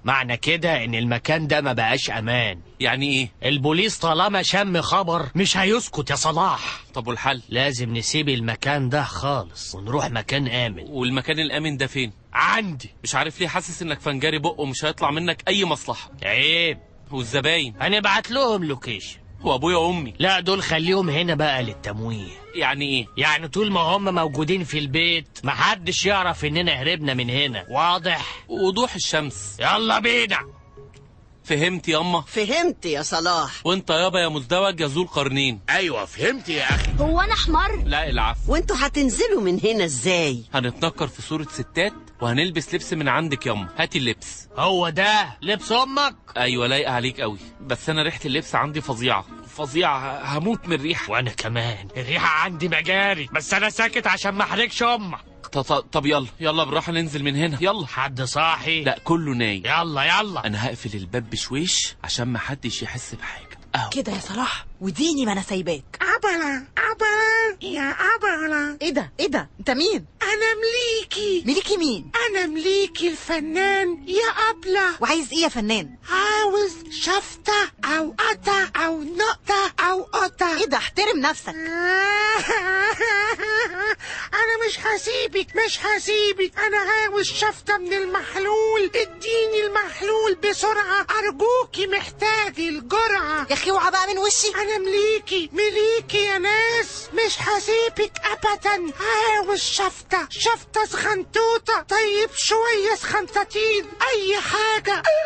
معنى كده ان المكان ده ما بقاش امان يعني ايه البوليس طالما شم خبر مش هيسكت يا صلاح طب والحل لازم نسيب المكان ده خالص ونروح مكان امن والمكان الامن ده فين عندي مش عارف ليه حاسس انك فنجاري بق ومش هيطلع منك اي مصلحه عيب والزباين هنبعت لهم لوكيشن وابويا وامي لا دول خليهم هنا بقى للتمويه يعني ايه يعني طول ما هم موجودين في البيت محدش يعرف اننا هربنا من هنا واضح وضوح الشمس يلا بينا فهمت ياما فهمت يا صلاح وانت يابا يا مزدوج يا ذو القرنين ايوه فهمت يا اخي هو انا حمار لا العفو وانتوا هتنزلوا من هنا ازاي هنتنكر في صورة ستات وهنلبس لبس من عندك ياما هاتي اللبس هو ده لبس امك ايوه لايقه عليك قوي بس انا ريحه اللبس عندي فظيعه فظيعه هموت من الريحه وانا كمان الريحه عندي مجاري بس انا ساكت عشان ما احرجش امك ط- ط- طب يلا يلا بالراحه ننزل من هنا يلا حد صاحي لا كله نايم يلا يلا انا هقفل الباب بشويش عشان ما حدش يحس بحاجه اهو كده يا صلاح وديني ما انا سايباك عبلة عبلة يا عبلة ايه ده ايه ده انت مين أنا مليكي مليكي مين أنا مليكي الفنان يا أبلة وعايز ايه يا فنان عاوز شفتة أو قطة أو نقطة أو قطة ايه ده احترم نفسك أنا مش هسيبك مش هسيبك أنا عاوز شفتة من المحلول اديني المحلول بسرعة أرجوكي محتاج الجرعة يا اخي اوعى بقى من وشي أنا مليكي مليكي يا ناس مش هسيبك أبدا عاوز شفتة شفتة سخنتوتة طيب شوية سخنتاتين أي حاجة